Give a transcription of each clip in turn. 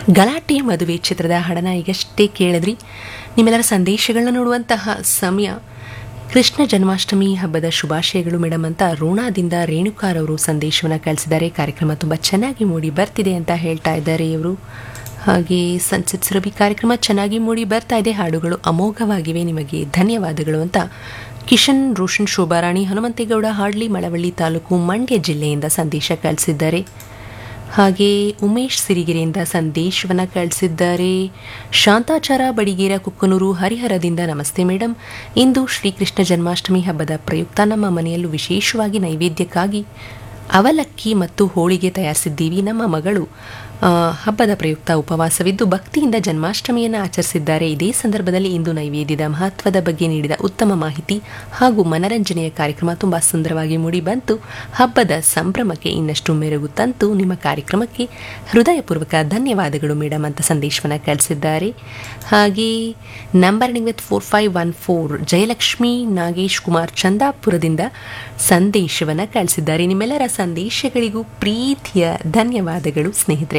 ಗಲಾಟೆ ಮದುವೆ ಚಿತ್ರದ ಹಾಡನ್ನ ಈಗಷ್ಟೇ ಕೇಳಿದ್ರಿ ನಿಮ್ಮೆಲ್ಲರ ಸಂದೇಶಗಳನ್ನ ನೋಡುವಂತಹ ಸಮಯ ಕೃಷ್ಣ ಜನ್ಮಾಷ್ಟಮಿ ಹಬ್ಬದ ಶುಭಾಶಯಗಳು ಮೇಡಮ್ ಅಂತ ರೋಣಾದಿಂದ ರೇಣುಕಾರ್ ಅವರು ಸಂದೇಶವನ್ನು ಕಳಿಸಿದ್ದಾರೆ ಕಾರ್ಯಕ್ರಮ ತುಂಬ ಚೆನ್ನಾಗಿ ಮೂಡಿ ಬರ್ತಿದೆ ಅಂತ ಹೇಳ್ತಾ ಇದ್ದಾರೆ ಇವರು ಹಾಗೆ ಸನ್ಸೆಟ್ ಸುರಭಿ ಕಾರ್ಯಕ್ರಮ ಚೆನ್ನಾಗಿ ಮೂಡಿ ಬರ್ತಾ ಇದೆ ಹಾಡುಗಳು ಅಮೋಘವಾಗಿವೆ ನಿಮಗೆ ಧನ್ಯವಾದಗಳು ಅಂತ ಕಿಶನ್ ರೋಷನ್ ಶೋಭಾರಾಣಿ ಹನುಮಂತೇಗೌಡ ಹಾಡ್ಲಿ ಮಳವಳ್ಳಿ ತಾಲೂಕು ಮಂಡ್ಯ ಜಿಲ್ಲೆಯಿಂದ ಸಂದೇಶ ಕಳಿಸಿದ್ದಾರೆ ಹಾಗೆ ಉಮೇಶ್ ಸಿರಿಗೆರೆಯಿಂದ ಸಂದೇಶವನ್ನು ಕಳಿಸಿದ್ದಾರೆ ಶಾಂತಾಚಾರ ಬಡಿಗೇರ ಕುಕ್ಕನೂರು ಹರಿಹರದಿಂದ ನಮಸ್ತೆ ಮೇಡಮ್ ಇಂದು ಶ್ರೀಕೃಷ್ಣ ಜನ್ಮಾಷ್ಟಮಿ ಹಬ್ಬದ ಪ್ರಯುಕ್ತ ನಮ್ಮ ಮನೆಯಲ್ಲೂ ವಿಶೇಷವಾಗಿ ನೈವೇದ್ಯಕ್ಕಾಗಿ ಅವಲಕ್ಕಿ ಮತ್ತು ಹೋಳಿಗೆ ತಯಾರಿಸಿದ್ದೀವಿ ನಮ್ಮ ಮಗಳು ಆ, ಹಬ್ಬದ ಪ್ರಯುಕ್ತ ಉಪವಾಸವಿದ್ದು ಭಕ್ತಿಯಿಂದ ಜನ್ಮಾಷ್ಟಮಿಯನ್ನು ಆಚರಿಸಿದ್ದಾರೆ ಇದೇ ಸಂದರ್ಭದಲ್ಲಿ ಇಂದು ನೈವೇದ್ಯದ ಮಹತ್ವದ ಬಗ್ಗೆ ನೀಡಿದ ಉತ್ತಮ ಮಾಹಿತಿ ಹಾಗೂ ಮನರಂಜನೆಯ ಕಾರ್ಯಕ್ರಮ ತುಂಬ ಸುಂದರವಾಗಿ ಮೂಡಿ ಬಂತು ಹಬ್ಬದ ಸಂಭ್ರಮಕ್ಕೆ ಇನ್ನಷ್ಟು ಮೆರುಗು ತಂತು ನಿಮ್ಮ ಕಾರ್ಯಕ್ರಮಕ್ಕೆ ಹೃದಯಪೂರ್ವಕ ಧನ್ಯವಾದಗಳು ಮೇಡಮ್ ಅಂತ ಸಂದೇಶವನ್ನು ಕಳಿಸಿದ್ದಾರೆ ಹಾಗೆ number with four five one four Jayalakshmi Nagesh Kumar ಚಂದಾಪುರದಿಂದ ಸಂದೇಶವನ್ನು ಕಳಿಸಿದ್ದಾರೆ ನಿಮ್ಮೆಲ್ಲರ ಸಂದೇಶಗಳಿಗೂ ಪ್ರೀತಿಯ ಧನ್ಯವಾದಗಳು ಸ್ನೇಹಿತರೆ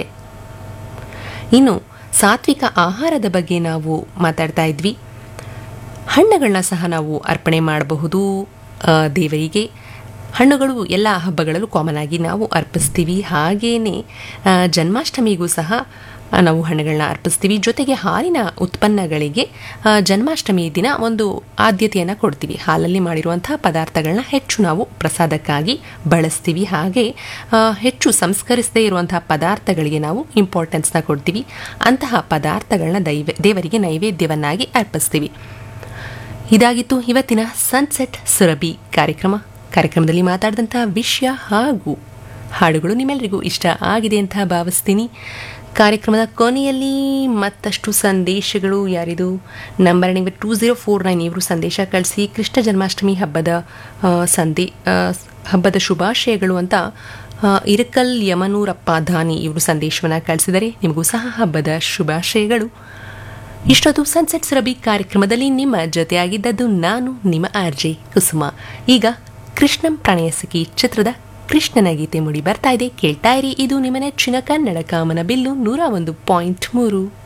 ಇನ್ನು ಸಾತ್ವಿಕ ಆಹಾರದ ಬಗ್ಗೆ ನಾವು ಮಾತಾಡ್ತಾ ಇದ್ವಿ ಹಣ್ಣುಗಳನ್ನ ಸಹ ನಾವು ಅರ್ಪಣೆ ಮಾಡಬಹುದು ಆ, ದೇವರಿಗೆ ಹಣ್ಣುಗಳು ಎಲ್ಲ ಹಬ್ಬಗಳಲ್ಲೂ ಕಾಮನ್ ಆಗಿ ನಾವು ಅರ್ಪಿಸ್ತೀವಿ ಹಾಗೇನೆ ಆ, ಜನ್ಮಾಷ್ಟಮಿಗೂ ಸಹ ಆ, ನಾವು ಹಣ್ಣುಗಳನ್ನ ಅರ್ಪಿಸ್ತೀವಿ ಜೊತೆಗೆ ಹಾಲಿನ ಉತ್ಪನ್ನಗಳಿಗೆ ಆ, ಜನ್ಮಾಷ್ಟಮಿ ದಿನ ಒಂದು ಆದ್ಯತೆಯನ್ನು ಕೊಡ್ತೀವಿ ಹಾಲಲ್ಲಿ ಮಾಡಿರುವಂತಹ ಪದಾರ್ಥಗಳನ್ನ ಹೆಚ್ಚು ನಾವು ಪ್ರಸಾದಕ್ಕಾಗಿ ಬಳಸ್ತೀವಿ ಹಾಗೆ ಆ, ಹೆಚ್ಚು ಸಂಸ್ಕರಿಸದೇ ಇರುವಂತಹ ಪದಾರ್ಥಗಳಿಗೆ ನಾವು ಇಂಪಾರ್ಟೆನ್ಸ್ನ ಕೊಡ್ತೀವಿ ಅಂತಹ ಪದಾರ್ಥಗಳನ್ನ ದೈವ ದೇವರಿಗೆ ನೈವೇದ್ಯವನ್ನಾಗಿ ಅರ್ಪಿಸ್ತೀವಿ ಇದಾಗಿತ್ತು ಇವತ್ತಿನ ಸನ್ಸೆಟ್ ಸುರಭಿ ಕಾರ್ಯಕ್ರಮ ಕಾರ್ಯಕ್ರಮದಲ್ಲಿ ಮಾತಾಡಿದಂಥ ವಿಷಯ ಹಾಗೂ ಹಾಡುಗಳು ನಿಮ್ಮೆಲ್ಲರಿಗೂ ಇಷ್ಟ ಆಗಿದೆ ಅಂತ ಭಾವಿಸ್ತೀನಿ ಕಾರ್ಯಕ್ರಮದ ಕೊನೆಯಲ್ಲಿ ಮತ್ತಷ್ಟು ಸಂದೇಶಗಳು ಯಾರಿದು ನಂಬರ್ ನಿಮಗೆ ಟೂ ಝೀರೋ ಫೋರ್ ನೈನ್ ಇವರು ಸಂದೇಶ ಕಳಿಸಿ ಕೃಷ್ಣ ಜನ್ಮಾಷ್ಟಮಿ ಹಬ್ಬದ ಆ, ಸಂದೇ ಆ, ಹಬ್ಬದ ಶುಭಾಶಯಗಳು ಅಂತ ಆ, ಇರಕಲ್ ಯಮನೂರಪ್ಪ ಧಾನಿ ಇವರು ಸಂದೇಶವನ್ನು ಕಳಿಸಿದರೆ ನಿಮಗೂ ಸಹ ಹಬ್ಬದ ಶುಭಾಶಯಗಳು ಇಷ್ಟೊತ್ತು ಸನ್ಸೆಟ್ ಸುರಭಿ ಕಾರ್ಯಕ್ರಮದಲ್ಲಿ ನಿಮ್ಮ ಜೊತೆಯಾಗಿದ್ದದ್ದು ನಾನು ನಿಮ್ಮ ಆರ್ಜೆ ಕುಸುಮ ಈಗ ಕೃಷ್ಣಂ ಪ್ರಣಯಸಖಿ ಚಿತ್ರದ ಕೃಷ್ಣನ ಗೀತೆ ಮೂಡಿ ಬರ್ತಾ ಇದೆ ಕೇಳ್ತಾ ಇರಿ ಇದು ನಿಮ್ಮ ನೆಚ್ಚಿನ ಕನ್ನಡ ಕಾಮನ ಬಿಲ್ಲು ನೂರ ಒಂದು ಪಾಯಿಂಟ್ ಮೂರು